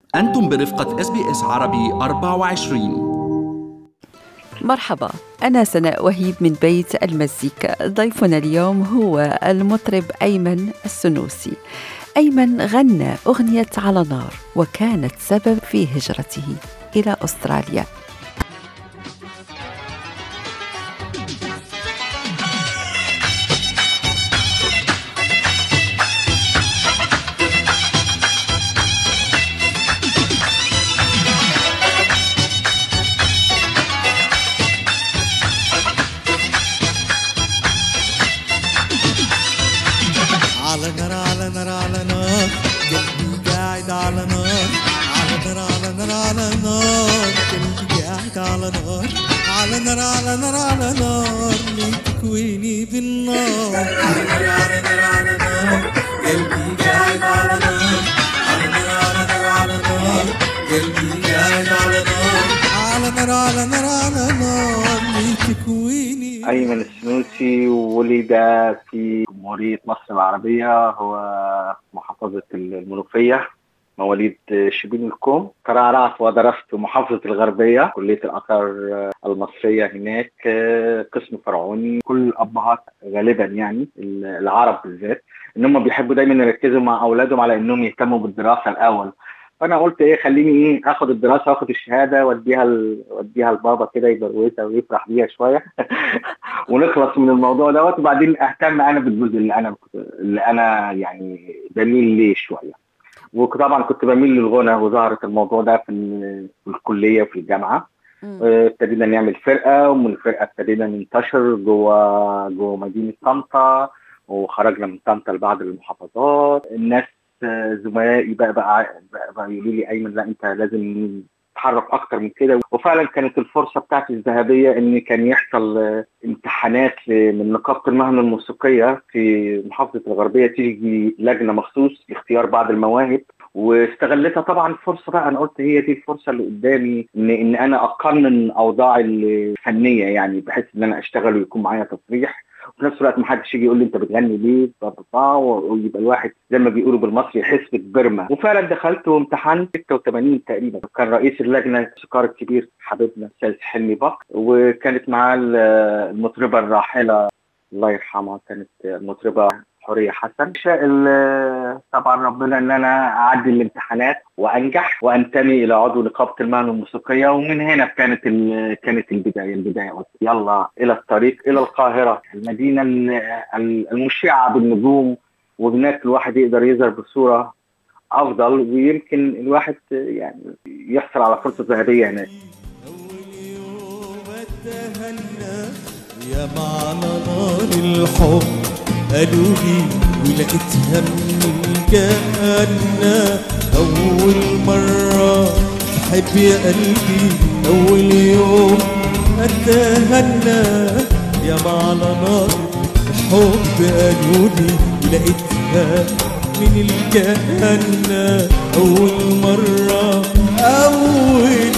أنتم برفقة اس بي اس عربي 24 مرحبا أنا سناء وهيب من بيت المزيكا ضيفنا اليوم هو المطرب أيمن السنوسي أيمن غنى أغنية على نار وكانت سبب في هجرته إلى أستراليا على نار على نار على نار قلبي قاعد على نار على نار على نار على نار قلبي قاعد على نار على نار على نار على نار ليه تكويني بالنار على نار على نار على نار قلبي قاعد على نار على نار على نار على نار قلبي قاعد على نار على نار على نار على نار ليه تكويني أيمن السنوسي ولد في جمهورية مصر العربية هو محافظة المنوفية مواليد شبين الكوم ترعرعت ودرست في محافظة الغربية كلية الآثار المصرية هناك قسم فرعوني كل الأبهات غالبا يعني العرب بالذات إنهم بيحبوا دايما يركزوا مع أولادهم على إنهم يهتموا بالدراسة الأول فانا قلت ايه خليني ايه اخد الدراسه واخد الشهاده واديها ل... واديها لبابا كده يبروزها ويفرح بيها شويه ونخلص من الموضوع دوت وبعدين اهتم انا بالجزء اللي انا اللي انا يعني بميل ليه شويه وطبعا كنت بميل للغنى وظهرت الموضوع ده في, ال... في الكليه وفي الجامعه ابتدينا نعمل فرقه ومن الفرقه ابتدينا ننتشر جوه جوه مدينه طنطا وخرجنا من طنطا لبعض المحافظات الناس زملائي بقى بقى, بقى, بقى يقولوا لي ايمن لا انت لازم تتحرك اكتر من كده وفعلا كانت الفرصه بتاعتي الذهبيه ان كان يحصل امتحانات من نقابه المهنه الموسيقيه في محافظه الغربيه تيجي لجنه مخصوص لاختيار بعض المواهب واستغلتها طبعا فرصه بقى انا قلت هي دي الفرصه اللي قدامي ان ان انا اقنن اوضاعي الفنيه يعني بحيث ان انا اشتغل ويكون معايا تصريح وفي نفس الوقت ما حدش يجي يقول لي انت بتغني ليه بابا ويبقى الواحد زي ما بيقولوا بالمصري يحس ببرما وفعلا دخلت وامتحنت 86 تقريبا كان رئيس اللجنه الموسيقار الكبير حبيبنا استاذ حلمي بكر وكانت معاه المطربه الراحله الله يرحمها كانت المطربه حوريه حسن شاء طبعا ربنا ان انا اعدي الامتحانات وانجح وانتمي الى عضو نقابه المهنه الموسيقيه ومن هنا كانت كانت البدايه البدايه قلت يلا الى الطريق الى القاهره المدينه المشعه بالنجوم وهناك الواحد يقدر يظهر بصوره افضل ويمكن الواحد يعني يحصل على فرصه ذهبيه هناك يا معنى نار الحب قالوا لي ولقيتها من الجنة أول مرة أحب يا قلبي أول يوم أتهنى يا معنى نار الحب قالوا لي ولقيتها من الجنة أول مرة أول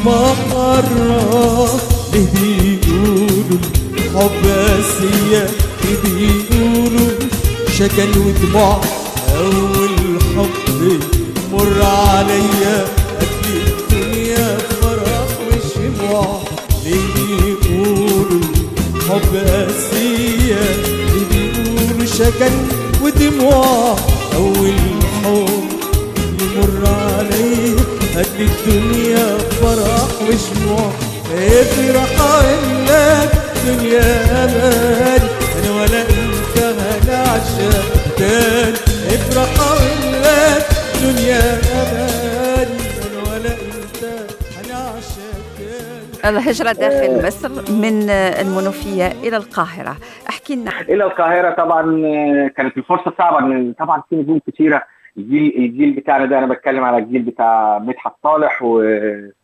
مرة ليه بيقولوا الحب قاسية بيقولوا شجن ودموع أول حب مر عليا قد الدنيا فرح وشموع ليه بيقولوا حب قاسية ليه بيقولوا شجن ودموع أول حب يمر عليا قد الدنيا فرح وشموع افرح عينك دنيا أمان أنا ولا أنت هنعشق تاني افرح لك دنيا أمان أنا ولا أنت هنعشق تاني الهجرة داخل مصر من المنوفية إلى القاهرة احكي لنا الى القاهره طبعا كانت الفرصه صعبه ان طبعا في نجوم كتيره الجيل الجيل بتاعنا ده انا بتكلم على الجيل بتاع مدحت صالح و...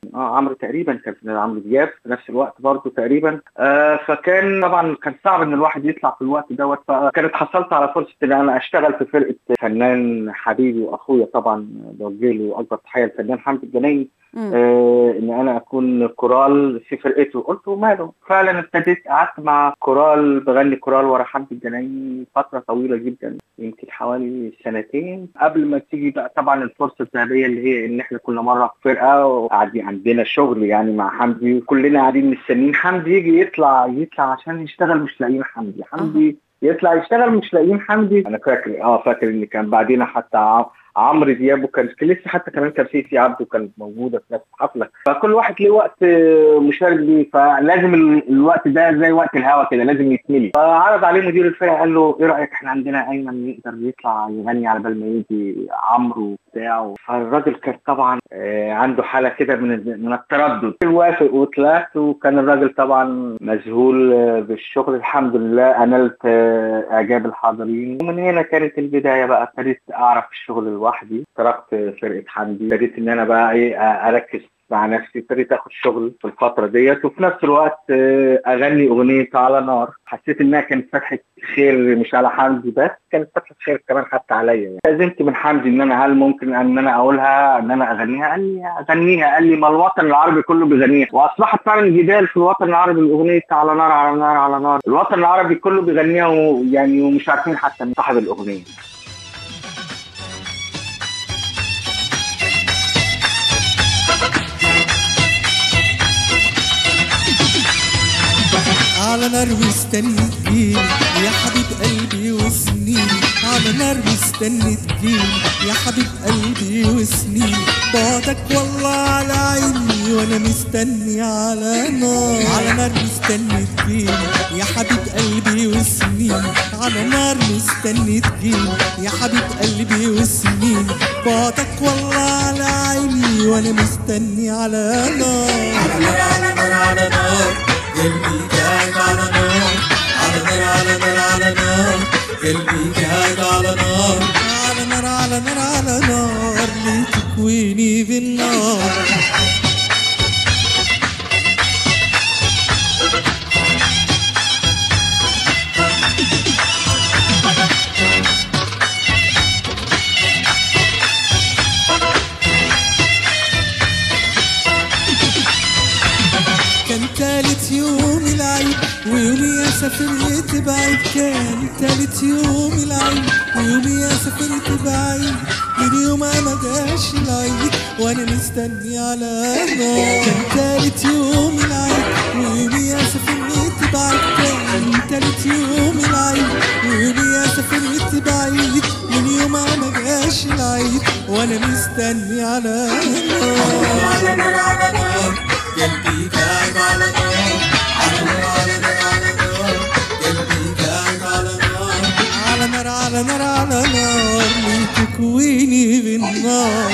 اه عمرو تقريبا كان في عمرو دياب في نفس الوقت برضه تقريبا آه فكان طبعا كان صعب ان الواحد يطلع في الوقت دوت فكانت حصلت على فرصه ان انا اشتغل في فرقه فنان حبيبي واخويا طبعا بوجه له اكبر تحيه الفنان حمد الجنايني مم. آه ان انا اكون كورال في فرقته قلت ماله فعلا ابتديت قعدت مع كورال بغني كورال ورا حمد الجنايني فتره طويله جدا يمكن حوالي سنتين قبل ما تيجي بقى طبعا الفرصه الذهبيه اللي هي ان احنا كنا مره في فرقه وقاعدين عندنا شغل يعني مع حمدي وكلنا قاعدين مستنيين حمدي يجي يطلع يطلع عشان يشتغل مش لاقيين حمدي حمدي يطلع يشتغل مش لاقيين حمدي انا فاكر اه فاكر ان كان بعدين حتى ع- عمرو دياب وكان كان لسه حتى كمان كان سيسي عبده كانت موجوده في نفس الحفله فكل واحد ليه وقت آه، مشارك بيه فلازم ال- الوقت ده زي وقت الهوا كده لازم يتملي فعرض عليه مدير الفرقه قال له ايه رايك احنا عندنا ايمن يقدر يطلع يغني على بال ما يجي عمرو وبتاع فالراجل كان طبعا آه، عنده حاله كده من من التردد وافق وطلعت وكان الراجل طبعا مذهول آه، بالشغل الحمد لله انلت آه، اعجاب الحاضرين ومن هنا كانت البدايه بقى ابتديت اعرف الشغل لوحدي تركت فرقه حمدي ابتديت ان انا بقى ايه آه، اركز مع نفسي ابتديت اخد شغل في الفتره ديت وفي نفس الوقت آه، اغني اغنيه على نار حسيت انها كانت فتحه خير مش على حمدي بس كانت فتحه خير كمان حتى عليا يعني لازمت من حمدي ان انا هل ممكن ان انا اقولها ان انا اغنيها قال لي اغنيها قال لي ما الوطن العربي كله بيغنيها واصبحت فعلا جدال في الوطن العربي الاغنيه على نار على نار على نار الوطن العربي كله بيغنيها ويعني ومش عارفين حتى مين صاحب الاغنيه على نار مستني تجيلي يا حبيب قلبي وسنين على نار مستني تجيلي يا حبيب قلبي وسنين بعدك والله على عيني وانا مستني على نار على نار مستني تجيلي يا حبيب قلبي وسنين على نار مستني تجيلي يا حبيب قلبي وسنين بعدك والله على عيني وانا مستني على نار على نار على نار على نار قلبي قاعد على نار على نار على نار على نار قلبي قاعد على نار على نار على نار على نار ليه تكويني بالنار كان تالت يوم العيد ويومي يا سافرت بعيد كان تالت يوم العيد ويومي يا سافرت بعيد من يوم ما جاش العيد وانا مستني على نار كان تالت يوم العيد ويومي يا سافرت بعيد كان تالت يوم العيد ويومي يا سافرت بعيد من يوم ما جاش العيد وانا مستني على نار على نار على نار قلبي قاعد على نار على نار على نار على نار قلبي قاعد على نار على نار على نار على نار ليه تكويني بالنار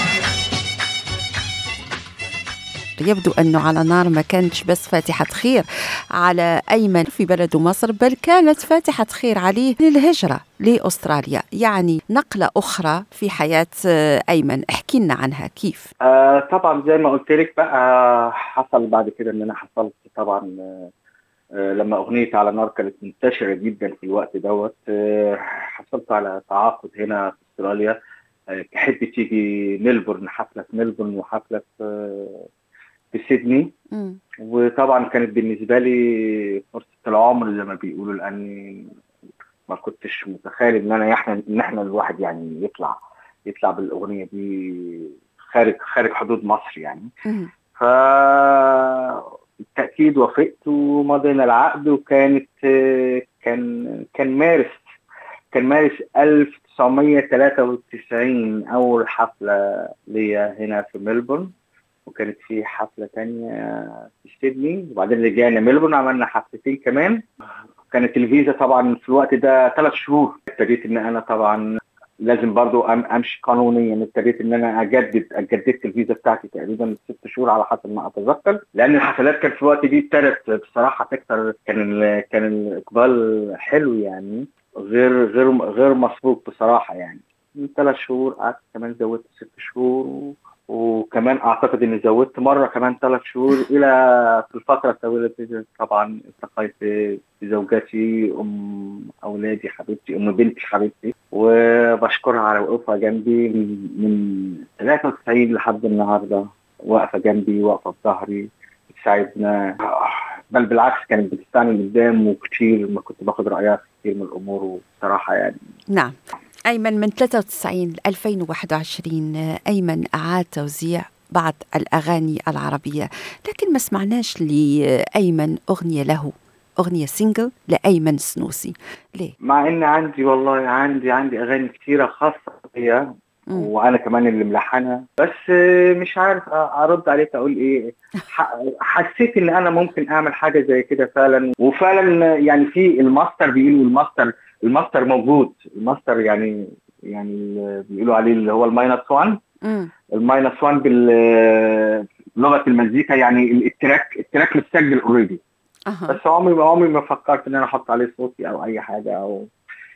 يبدو أنه على نار ما كانتش بس فاتحة خير على أيمن في بلده مصر بل كانت فاتحة خير عليه للهجرة لأستراليا يعني نقلة أخرى في حياة آه، أيمن احكي لنا عنها كيف آه طبعا زي ما قلت لك بقى حصل بعد كده ان انا حصلت طبعا آه آه، لما اغنيه على نار كانت منتشره جدا في الوقت دوت آه حصلت على تعاقد هنا في استراليا آه تحب تيجي ملبورن حفله في ملبورن وحفله في آه، في سيدني مم. وطبعا كانت بالنسبه لي فرصه العمر زي ما بيقولوا لاني ما كنتش متخيل ان انا احنا ان احنا الواحد يعني يطلع يطلع بالاغنيه دي خارج خارج حدود مصر يعني مم. فبالتأكيد وافقت ومضينا العقد وكانت كان كان مارس كان مارس 1993 أول حفلة ليا هنا في ملبورن وكانت في حفلة تانية في سيدني وبعدين رجعنا ملبورن عملنا حفلتين كمان كانت الفيزا طبعا في الوقت ده ثلاث شهور ابتديت ان انا طبعا لازم برضو أم امشي قانونيا ابتديت ان انا اجدد اجددت الفيزا بتاعتي تقريبا ست شهور على حسب ما اتذكر لان الحفلات كانت في الوقت دي ابتدت بصراحه تكتر كان ال كان الاقبال حلو يعني غير غير غير مسبوق بصراحه يعني من ثلاث شهور قعدت كمان زودت ست شهور و- وكمان اعتقد اني زودت مره كمان ثلاث شهور الى في الفتره الطويله دي طبعا التقيت بزوجتي ام اولادي حبيبتي ام بنتي حبيبتي وبشكرها على وقوفها جنبي من من 93 لحد النهارده واقفه جنبي واقفه في ظهري بتساعدنا بل بالعكس كانت بتستعني قدام وكتير ما كنت باخد رايها في كتير من الامور وبصراحه يعني نعم أيمن من 93 ل 2021 آه، أيمن أعاد توزيع بعض الأغاني العربية لكن ما سمعناش لأيمن أغنية له أغنية سينجل لأيمن سنوسي ليه؟ مع ان عندي والله عندي عندي اغاني كتيره خاصه بيا مم. وانا كمان اللي ملحنها بس آه، مش عارف أ- ارد عليك اقول ايه ح- حسيت ان انا ممكن اعمل حاجه زي كده فعلا وفعلا يعني في الماستر بيقولوا الماستر الماستر موجود الماستر يعني يعني بيقولوا عليه اللي هو الماينس 1 مم. الماينس 1 بال لغه المزيكا يعني التراك التراك متسجل اوريدي أها بس عمري ما عمري ما فكرت ان انا احط عليه صوتي او اي حاجه او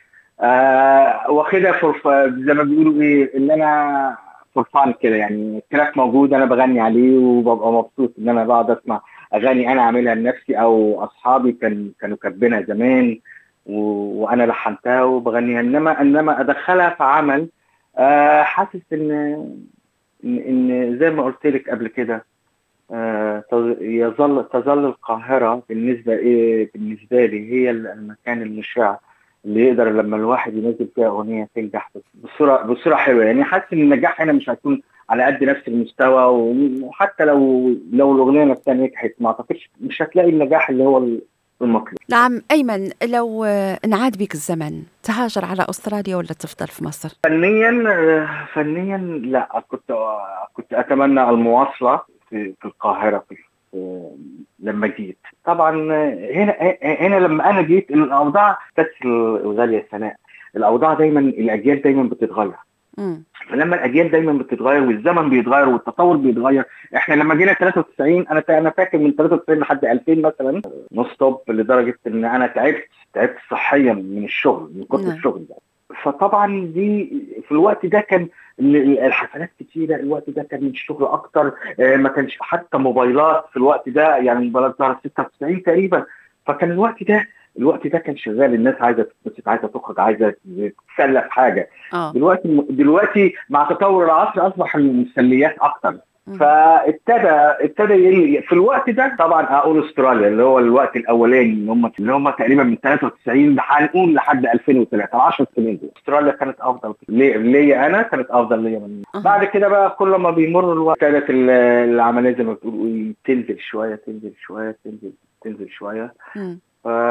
آه واخدها فور زي ما بيقولوا ايه ان انا فور فان كده يعني التراك موجود انا بغني عليه وببقى مبسوط ان انا بقعد اسمع اغاني انا عاملها لنفسي او اصحابي كان كانوا كاتبينها زمان و... وانا لحنتها وبغنيها انما انما ادخلها في عمل آه حاسس ان ان, إن زي ما قلت لك قبل كده آه، تظ- يظل تظل القاهرة بالنسبة إيه بالنسبة لي هي المكان المشع اللي يقدر لما الواحد ينزل فيها أغنية تنجح بصورة بصورة حلوة يعني حاسس إن النجاح هنا مش هيكون على قد نفس المستوى وحتى لو لو الأغنية نفسها نجحت ما أعتقدش مش هتلاقي النجاح اللي هو المطلوب نعم أيمن لو آه، انعاد بك الزمن تهاجر على أستراليا ولا تفضل في مصر؟ فنيا آه، فنيا لا كنت آه، كنت اتمنى المواصله في في القاهره في في- لما جيت طبعا آه، هنا آه، هنا لما انا جيت الاوضاع كانت الغاليه سناء الاوضاع دايما الاجيال دايما بتتغير مم. فلما الاجيال دايما بتتغير والزمن بيتغير والتطور بيتغير احنا لما جينا 93 انا انا فاكر من 93 لحد 2000 مثلا نص ستوب لدرجه ان انا تعبت تعبت صحيا من الشغل من كتر نعم. الشغل ده فطبعا دي في الوقت ده كان ال- ال- الحفلات كتيره الوقت ده كان الشغل اكتر آه، ما كانش حتى موبايلات في الوقت ده يعني الموبايلات ظهرت 96 تقريبا فكان الوقت ده الوقت ده كان شغال الناس عايزه تتبسط عايزه تخرج عايزه تتسلى في حاجه آه دلوقتي دلوقتي مع تطور العصر اصبح المسليات اكتر مم. فابتدى ابتدى يقل- في الوقت ده طبعا اقول استراليا اللي هو الوقت الاولاني اللي هم اللي هم تقريبا من 93 هنقول لحد 2003 ال 10 سنين دول استراليا كانت افضل ليا ليا انا كانت افضل ليا من أها. بعد كده بقى كل ما بيمر الوقت ابتدت ال- العمليه زي ما بتقولوا إيه، تنزل شويه تنزل شويه تنزل تنزل شويه مم.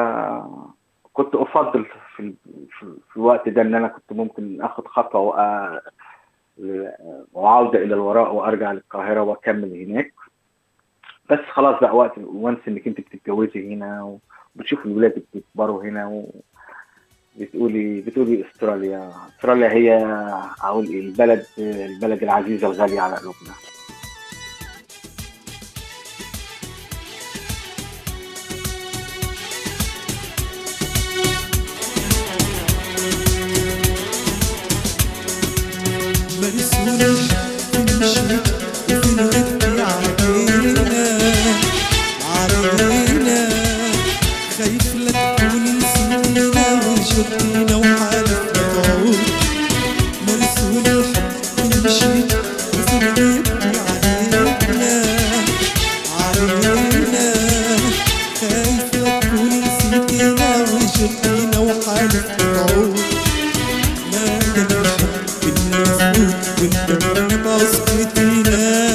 فكنت افضل في, ال- في, في الوقت ده ان انا كنت ممكن اخد خطوه وأ... وعودة الى الوراء وارجع للقاهره واكمل هناك بس خلاص بقى وقت وانس انك انت بتتجوزي هنا وبتشوف الولاد بيكبروا هنا و... بتقولي بتقولي استراليا استراليا هي اقول إيه، البلد البلد العزيزه الغاليه على قلوبنا مرسولة تمشي وفي الغد علينا علينا خايف لا تكون نسيتنا وشدينا وحالف تعود مرسولة تمشي وفي الغد علينا علينا خايف لا تكون نسيتنا وشدينا وحالف تعود ما دام الحب المفروض وانت بتنبع سكتنا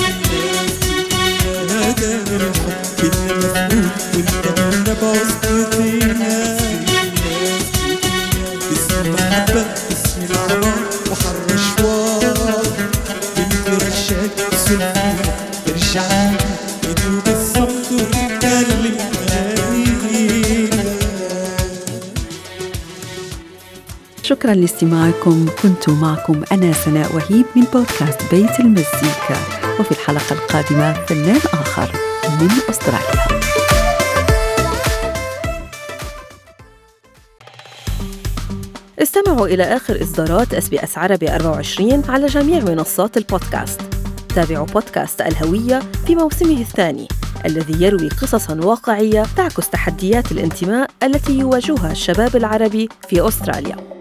ما دام الحب المفروض وانت بتنبع سكتنا اسم المحبة اسم العمار وحر شوار بنت رشاك سلفينا ترجع يدوب الصمت وتتكلم غنينا شكرا لاستماعكم كنت معكم أنا سناء وهيب من بودكاست بيت المزيكا وفي الحلقة القادمة فنان آخر من أستراليا استمعوا إلى آخر إصدارات اس بي اس عربي 24 على جميع منصات البودكاست تابعوا بودكاست الهوية في موسمه الثاني الذي يروي قصصا واقعية تعكس تحديات الانتماء التي يواجهها الشباب العربي في أستراليا